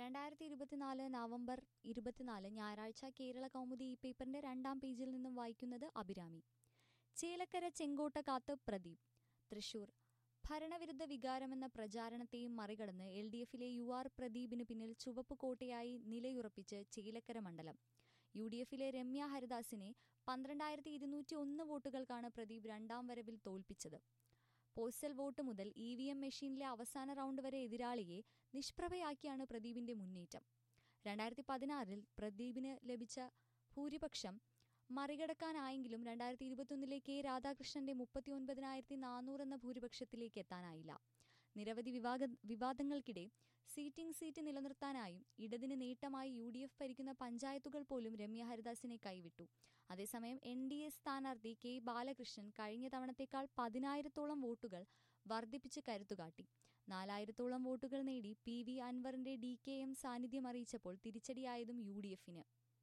രണ്ടായിരത്തി ഇരുപത്തിനാല് നവംബർ ഇരുപത്തിനാല് ഞായറാഴ്ച കേരള കൗമുദി ഈ പേപ്പറിന്റെ രണ്ടാം പേജിൽ നിന്നും വായിക്കുന്നത് അഭിരാമി ചേലക്കര ചെങ്കോട്ട കാത്ത് പ്രദീപ് തൃശൂർ ഭരണവിരുദ്ധ വികാരമെന്ന പ്രചാരണത്തെയും മറികടന്ന് എൽ ഡി എഫിലെ യു ആർ പ്രദീപിന് പിന്നിൽ ചുവപ്പ് കോട്ടയായി നിലയുറപ്പിച്ച് ചേലക്കര മണ്ഡലം യു ഡി എഫിലെ രമ്യ ഹരിദാസിനെ പന്ത്രണ്ടായിരത്തി ഇരുന്നൂറ്റി ഒന്ന് വോട്ടുകൾക്കാണ് പ്രദീപ് രണ്ടാം വരവിൽ തോൽപ്പിച്ചത് പോസ്റ്റൽ വോട്ട് മുതൽ ഇ വി എം മെഷീനിലെ അവസാന റൗണ്ട് വരെ എതിരാളിയെ നിഷ്പ്രഭയാക്കിയാണ് പ്രദീപിന്റെ മുന്നേറ്റം രണ്ടായിരത്തി പതിനാറിൽ പ്രദീപിന് ലഭിച്ച ഭൂരിപക്ഷം മറികടക്കാനായെങ്കിലും രണ്ടായിരത്തി ഇരുപത്തിയൊന്നിലെ കെ രാധാകൃഷ്ണന്റെ മുപ്പത്തിയൊൻപതിനായിരത്തി നാനൂറ് എന്ന ഭൂരിപക്ഷത്തിലേക്ക് എത്താനായില്ല നിരവധി വിവാദ വിവാദങ്ങൾക്കിടെ സീറ്റിംഗ് സീറ്റ് നിലനിർത്താനായും ഇടതിന് നേട്ടമായി യു ഡി എഫ് ഭരിക്കുന്ന പഞ്ചായത്തുകൾ പോലും രമ്യ ഹരിദാസിനെ കൈവിട്ടു അതേസമയം എൻ ഡി എ സ്ഥാനാർത്ഥി കെ ബാലകൃഷ്ണൻ കഴിഞ്ഞ തവണത്തേക്കാൾ പതിനായിരത്തോളം വോട്ടുകൾ വർദ്ധിപ്പിച്ച് കരുത്തുകാട്ടി നാലായിരത്തോളം വോട്ടുകൾ നേടി പി വി അൻവറിന്റെ ഡി കെ എം സാന്നിധ്യം അറിയിച്ചപ്പോൾ തിരിച്ചടിയായതും യു ഡി എഫിന്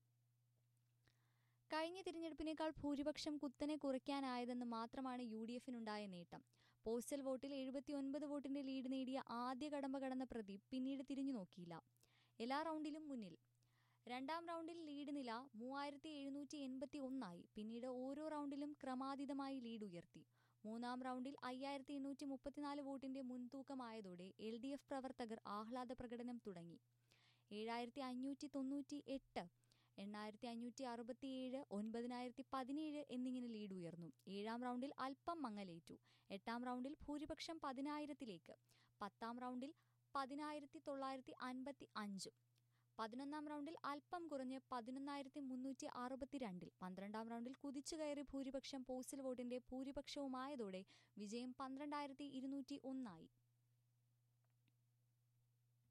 കഴിഞ്ഞ തിരഞ്ഞെടുപ്പിനേക്കാൾ ഭൂരിപക്ഷം കുത്തനെ കുറയ്ക്കാനായതെന്ന് മാത്രമാണ് യു ഡി എഫിനുണ്ടായ നേട്ടം പോസ്റ്റൽ വോട്ടിൽ എഴുപത്തിയൊൻപത് വോട്ടിന്റെ ലീഡ് നേടിയ ആദ്യ കടമ്പ കടന്ന പ്രദീപ് പിന്നീട് തിരിഞ്ഞു നോക്കിയില്ല എല്ലാ റൗണ്ടിലും മുന്നിൽ രണ്ടാം റൗണ്ടിൽ ലീഡ് നില മൂവായിരത്തി എഴുന്നൂറ്റി എൺപത്തി ഒന്നായി പിന്നീട് ഓരോ റൗണ്ടിലും ക്രമാതീതമായി ലീഡ് ഉയർത്തി മൂന്നാം റൗണ്ടിൽ അയ്യായിരത്തി എണ്ണൂറ്റി മുപ്പത്തിനാല് വോട്ടിന്റെ മുൻതൂക്കമായതോടെ എൽ ഡി എഫ് പ്രവർത്തകർ ആഹ്ലാദ പ്രകടനം തുടങ്ങി ഏഴായിരത്തി അഞ്ഞൂറ്റി തൊണ്ണൂറ്റി എട്ട് എണ്ണായിരത്തി അഞ്ഞൂറ്റി അറുപത്തിയേഴ് ഒൻപതിനായിരത്തി പതിനേഴ് എന്നിങ്ങനെ ലീഡ് ഉയർന്നു ഏഴാം റൗണ്ടിൽ അല്പം മങ്ങലേറ്റു എട്ടാം റൗണ്ടിൽ ഭൂരിപക്ഷം പതിനായിരത്തിലേക്ക് പത്താം റൗണ്ടിൽ പതിനായിരത്തി തൊള്ളായിരത്തി അൻപത്തി അഞ്ചും പതിനൊന്നാം റൗണ്ടിൽ അല്പം കുറഞ്ഞ് പതിനൊന്നായിരത്തി മുന്നൂറ്റി അറുപത്തിരണ്ടിൽ പന്ത്രണ്ടാം റൗണ്ടിൽ കുതിച്ചുകയറി ഭൂരിപക്ഷം പോസ്റ്റൽ വോട്ടിന്റെ ഭൂരിപക്ഷവുമായതോടെ വിജയം പന്ത്രണ്ടായിരത്തി ഇരുന്നൂറ്റി ഒന്നായി